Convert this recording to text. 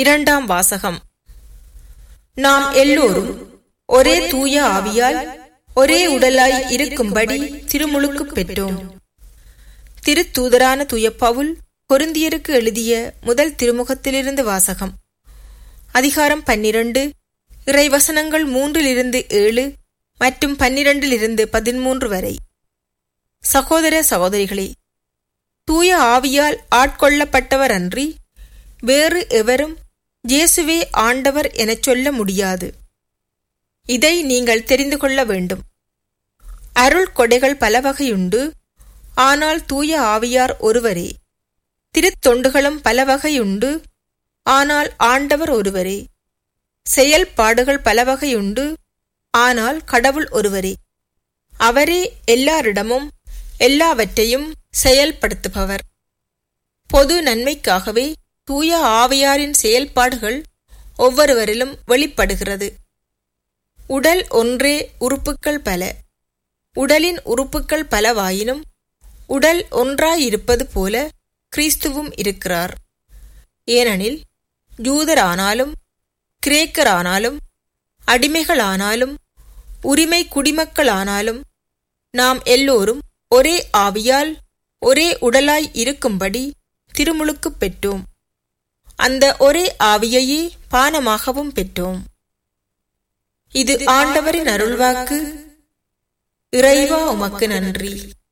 இரண்டாம் வாசகம் நாம் எல்லோரும் ஒரே தூய ஆவியால் ஒரே உடலாய் இருக்கும்படி திருமுழுக்கு பெற்றோம் திருத்தூதரான தூய பவுல் கொருந்தியருக்கு எழுதிய முதல் திருமுகத்திலிருந்து வாசகம் அதிகாரம் பன்னிரண்டு இறைவசனங்கள் மூன்றிலிருந்து ஏழு மற்றும் பன்னிரண்டிலிருந்து பதிமூன்று வரை சகோதர சகோதரிகளே தூய ஆவியால் ஆட்கொள்ளப்பட்டவர் அன்றி வேறு எவரும் இயேசுவே ஆண்டவர் எனச் சொல்ல முடியாது இதை நீங்கள் தெரிந்து கொள்ள வேண்டும் அருள் கொடைகள் பல வகையுண்டு ஆனால் தூய ஆவியார் ஒருவரே திருத்தொண்டுகளும் பல வகையுண்டு ஆனால் ஆண்டவர் ஒருவரே செயல்பாடுகள் பல வகையுண்டு ஆனால் கடவுள் ஒருவரே அவரே எல்லாரிடமும் எல்லாவற்றையும் செயல்படுத்துபவர் பொது நன்மைக்காகவே தூய ஆவியாரின் செயல்பாடுகள் ஒவ்வொருவரிலும் வெளிப்படுகிறது உடல் ஒன்றே உறுப்புக்கள் பல உடலின் உறுப்புக்கள் பலவாயினும் உடல் ஒன்றாயிருப்பது போல கிறிஸ்துவும் இருக்கிறார் ஏனெனில் யூதரானாலும் கிரேக்கரானாலும் அடிமைகளானாலும் உரிமை குடிமக்களானாலும் நாம் எல்லோரும் ஒரே ஆவியால் ஒரே உடலாய் இருக்கும்படி திருமுழுக்கு பெற்றோம் அந்த ஒரே ஆவியையே பானமாகவும் பெற்றோம் இது ஆண்டவரின் அருள்வாக்கு இறைவா உமக்கு நன்றி